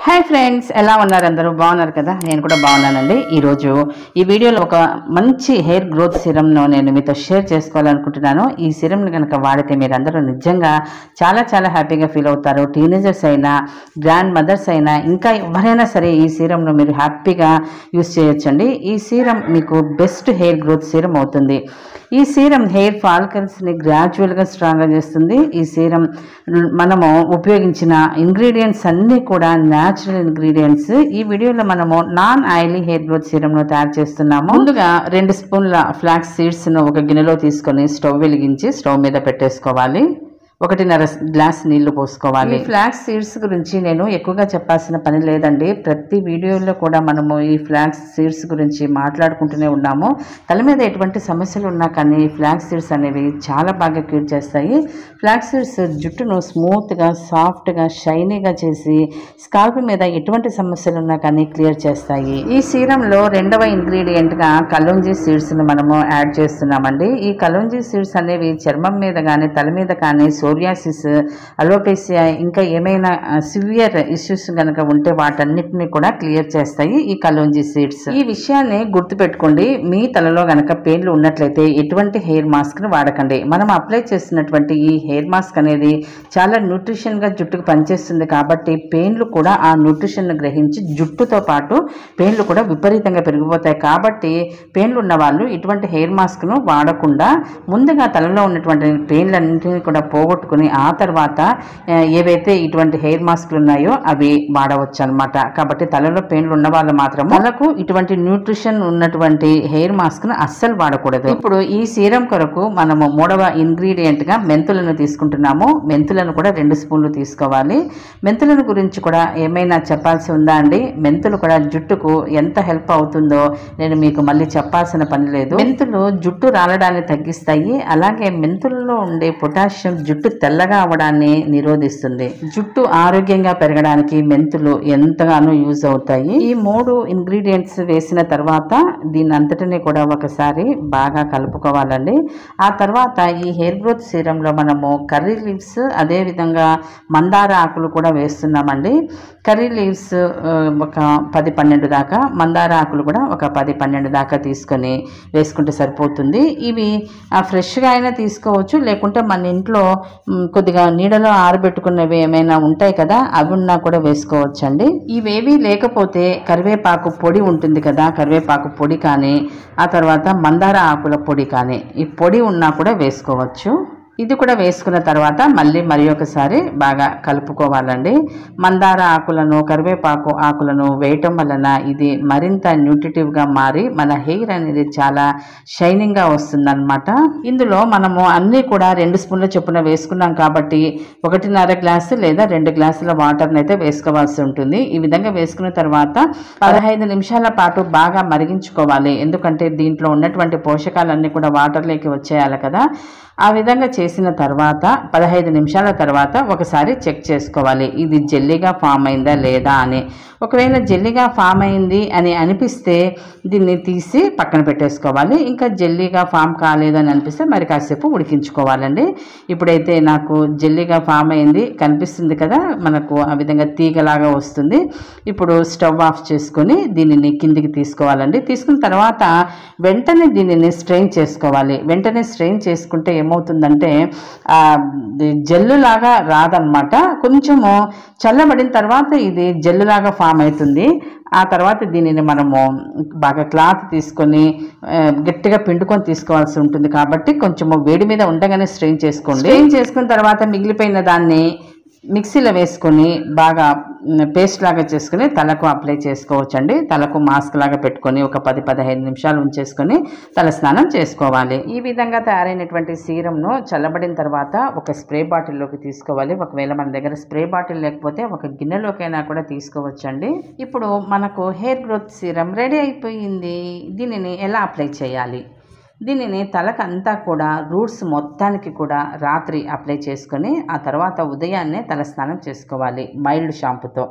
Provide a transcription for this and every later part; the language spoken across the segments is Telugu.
హాయ్ ఫ్రెండ్స్ ఎలా ఉన్నారు అందరూ బాగున్నారు కదా నేను కూడా బాగున్నానండి ఈరోజు ఈ వీడియోలో ఒక మంచి హెయిర్ గ్రోత్ సిరమ్ను నేను మీతో షేర్ చేసుకోవాలనుకుంటున్నాను ఈ సిరమ్ని కనుక వాడితే మీరు అందరూ నిజంగా చాలా చాలా హ్యాపీగా ఫీల్ అవుతారు టీనేజర్స్ అయినా గ్రాండ్ మదర్స్ అయినా ఇంకా ఎవరైనా సరే ఈ సీరంను మీరు హ్యాపీగా యూస్ చేయొచ్చండి ఈ సీరం మీకు బెస్ట్ హెయిర్ గ్రోత్ సీరం అవుతుంది ఈ సీరం హెయిర్ ఫాల్కల్స్ని గ్రాడ్యువల్గా స్ట్రాంగ్గా చేస్తుంది ఈ సీరం మనము ఉపయోగించిన ఇంగ్రీడియంట్స్ అన్నీ కూడా న్యాచురల్ ఇంగ్రీడియంట్స్ ఈ వీడియోలో మనము నాన్ ఆయిలీ హెయిర్ గ్రోత్ సీరంను తయారు చేస్తున్నాము ముందుగా రెండు స్పూన్ల ఫ్లాక్స్ సీడ్స్ను ఒక గిన్నెలో తీసుకొని స్టవ్ వెలిగించి స్టవ్ మీద పెట్టేసుకోవాలి ఒకటిన్నర గ్లాస్ నీళ్లు పోసుకోవాలి ఈ ఫ్లాక్స్ సీడ్స్ గురించి నేను ఎక్కువగా చెప్పాల్సిన పని లేదండి ప్రతి వీడియోలో కూడా మనము ఈ ఫ్లాక్స్ సీడ్స్ గురించి మాట్లాడుకుంటూనే ఉన్నాము తల మీద ఎటువంటి సమస్యలు ఉన్నా కానీ ఈ ఫ్లాక్స్ సీడ్స్ అనేవి చాలా బాగా క్యూర్ చేస్తాయి ఫ్లాక్స్ సీడ్స్ జుట్టును స్మూత్గా సాఫ్ట్గా షైనీగా చేసి స్కాల్ప్ మీద ఎటువంటి సమస్యలు ఉన్నా కానీ క్లియర్ చేస్తాయి ఈ సీరంలో రెండవ ఇంగ్రీడియంట్గా కలోంజీ సీడ్స్ని మనము యాడ్ చేస్తున్నామండి ఈ కలోంజీ సీడ్స్ అనేవి చర్మం మీద కానీ తల మీద కానీ సోరియాసిస్ అలోపేసియా ఇంకా ఏమైనా సివియర్ ఇష్యూస్ కనుక ఉంటే వాటన్నిటిని కూడా క్లియర్ చేస్తాయి ఈ కలోంజీ సీడ్స్ ఈ విషయాన్ని గుర్తుపెట్టుకోండి మీ తలలో గనక పెయిన్లు ఉన్నట్లయితే ఎటువంటి హెయిర్ మాస్క్ ను వాడకండి మనం అప్లై చేస్తున్నటువంటి ఈ హెయిర్ మాస్క్ అనేది చాలా న్యూట్రిషన్ గా జుట్టుకు పనిచేస్తుంది కాబట్టి పెయిన్లు కూడా ఆ న్యూట్రిషన్ ను గ్రహించి జుట్టుతో పాటు పెయిన్లు కూడా విపరీతంగా పెరిగిపోతాయి కాబట్టి పెయిన్లు ఉన్న వాళ్ళు ఇటువంటి హెయిర్ మాస్క్ ను వాడకుండా ముందుగా తలలో ఉన్నటువంటి పెయిన్లన్నింటినీ కూడా పోగొట్టుకుని ఆ తర్వాత ఆ, ఏవైతే ఇటువంటి హెయిర్ మాస్క్లు ఉన్నాయో అవి వాడవచ్చు అనమాట కాబట్టి తలలో పెయిన్లు ఉన్న వాళ్ళు మాత్రం తలకు ఇటువంటి న్యూట్రిషన్ ఉన్నటువంటి హెయిర్ మాస్క్ ను అస్సలు వాడకూడదు ఇప్పుడు ఈ సీరం కొరకు మనము మూడవ ఇంగ్రీడియంట్ గా మెంతులను తీసుకుంటున్నాము మెంతులను కూడా రెండు స్పూన్లు తీసుకోవాలి మెంతులను గురించి కూడా ఏమైనా చెప్పాల్సి ఉందా అండి మెంతులు కూడా జుట్టుకు ఎంత హెల్ప్ అవుతుందో నేను మీకు మళ్ళీ చెప్పాల్సిన పని లేదు మెంతులు జుట్టు రాలడాన్ని తగ్గిస్తాయి అలాగే మెంతులలో ఉండే పొటాషియం జుట్టు తెల్లగా అవడాన్ని నిరోధిస్తుంది జుట్టు ఆరోగ్యంగా పెరగడానికి మెంతులు ఎంతగానో యూజ్ అవుతాయి ఈ మూడు ఇంగ్రీడియంట్స్ వేసిన తర్వాత దీని అంతటిని కూడా ఒకసారి బాగా కలుపుకోవాలండి ఆ తర్వాత ఈ హెయిర్ గ్రోత్ సీరంలో మనము కర్రీ లీవ్స్ అదే విధంగా మందార ఆకులు కూడా వేస్తున్నామండి కర్రీ లీవ్స్ ఆ, ఒక పది పన్నెండు దాకా మందార ఆకులు కూడా ఒక పది పన్నెండు దాకా తీసుకొని వేసుకుంటే సరిపోతుంది ఇవి ఆ, ఫ్రెష్గా అయినా తీసుకోవచ్చు లేకుంటే మన ఇంట్లో మ్, కొద్దిగా నీడలో ఆరబెట్టుకున్నవి ఏమైనా ఉంటాయి కదా అవి ఉన్నా కూడా వేసుకోవచ్చండి ఇవేవి లేకపోతే కరివేపాకు పొడి ఉంటుంది కదా కరివేపాకు పొడి కానీ ఆ తర్వాత మందార ఆకుల పొడి కానీ ఈ పొడి ఉన్నా కూడా వేసుకోవచ్చు ఇది కూడా వేసుకున్న తర్వాత మళ్ళీ మరి ఒకసారి బాగా కలుపుకోవాలండి మందార ఆకులను కరివేపాకు ఆకులను వేయటం వలన ఇది మరింత న్యూట్రిటివ్గా మారి మన హెయిర్ అనేది చాలా షైనింగ్గా వస్తుందన్నమాట ఇందులో మనము అన్నీ కూడా రెండు స్పూన్ల చొప్పున వేసుకున్నాం కాబట్టి ఒకటిన్నర గ్లాసు లేదా రెండు గ్లాసుల వాటర్ని అయితే వేసుకోవాల్సి ఉంటుంది ఈ విధంగా వేసుకున్న తర్వాత పదహైదు నిమిషాల పాటు బాగా మరిగించుకోవాలి ఎందుకంటే దీంట్లో ఉన్నటువంటి పోషకాలన్నీ కూడా వాటర్లోకి వచ్చేయాలి కదా ఆ విధంగా చేసిన తర్వాత పదహైదు నిమిషాల తర్వాత ఒకసారి చెక్ చేసుకోవాలి ఇది జెల్లీగా ఫామ్ అయిందా లేదా అని ఒకవేళ జెల్లీగా ఫామ్ అయింది అని అనిపిస్తే దీన్ని తీసి పక్కన పెట్టేసుకోవాలి ఇంకా జెల్లీగా ఫామ్ కాలేదు అని అనిపిస్తే మరి కాసేపు ఉడికించుకోవాలండి ఇప్పుడైతే నాకు జెల్లీగా ఫామ్ అయింది కనిపిస్తుంది కదా మనకు ఆ విధంగా తీగలాగా వస్తుంది ఇప్పుడు స్టవ్ ఆఫ్ చేసుకొని దీనిని కిందికి తీసుకోవాలండి తీసుకున్న తర్వాత వెంటనే దీనిని స్ట్రెయిన్ చేసుకోవాలి వెంటనే స్ట్రెయిన్ చేసుకుంటే ఏమవుతుందంటే ఆ, ఇది జెల్లులాగా రాదనమాట కొంచెము చల్లబడిన తర్వాత ఇది జెల్లులాగా ఫామ్ అవుతుంది ఆ తర్వాత దీనిని మనము బాగా క్లాత్ తీసుకొని ఆ, గట్టిగా పిండుకొని తీసుకోవాల్సి ఉంటుంది కాబట్టి కొంచెము వేడి మీద ఉండగానే స్ట్రెయిన్ చేసుకోండి స్ట్రెయిన్ చేసుకున్న తర్వాత మిగిలిపోయిన దాన్ని మిక్సీలో వేసుకొని బాగా పేస్ట్ లాగా చేసుకుని తలకు అప్లై చేసుకోవచ్చండి తలకు మాస్క్ లాగా పెట్టుకొని ఒక పది పదహైదు నిమిషాలు ఉంచేసుకొని తల స్నానం చేసుకోవాలి ఈ విధంగా తయారైనటువంటి సీరంను చల్లబడిన తర్వాత ఒక స్ప్రే బాటిల్లోకి తీసుకోవాలి ఒకవేళ మన దగ్గర స్ప్రే బాటిల్ లేకపోతే ఒక గిన్నెలోకైనా కూడా తీసుకోవచ్చండి ఇప్పుడు మనకు హెయిర్ గ్రోత్ సీరం రెడీ అయిపోయింది దీనిని ఎలా అప్లై చేయాలి దీనిని తలకంతా కూడా రూట్స్ మొత్తానికి కూడా రాత్రి అప్లై చేసుకొని ఆ తర్వాత ఉదయాన్నే తల స్నానం చేసుకోవాలి మైల్డ్ షాంపుతో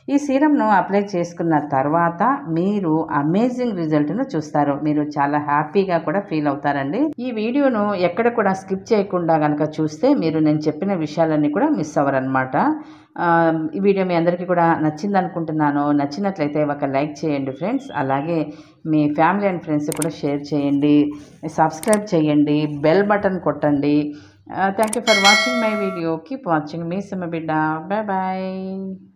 ఈ సీరంను అప్లై చేసుకున్న తర్వాత మీరు అమేజింగ్ రిజల్ట్ను చూస్తారు మీరు చాలా హ్యాపీగా కూడా ఫీల్ అవుతారండి ఈ వీడియోను ఎక్కడ కూడా స్కిప్ చేయకుండా కనుక చూస్తే మీరు నేను చెప్పిన విషయాలన్నీ కూడా మిస్ అవ్వరనమాట ఈ వీడియో మీ అందరికీ కూడా నచ్చింది అనుకుంటున్నాను నచ్చినట్లయితే ఒక లైక్ చేయండి ఫ్రెండ్స్ అలాగే మీ ఫ్యామిలీ అండ్ ఫ్రెండ్స్ కూడా షేర్ చేయండి సబ్స్క్రైబ్ చేయండి బెల్ బటన్ కొట్టండి thank you for watching my video keep watching మీ సమ బిడ్డ బాయ్ బాయ్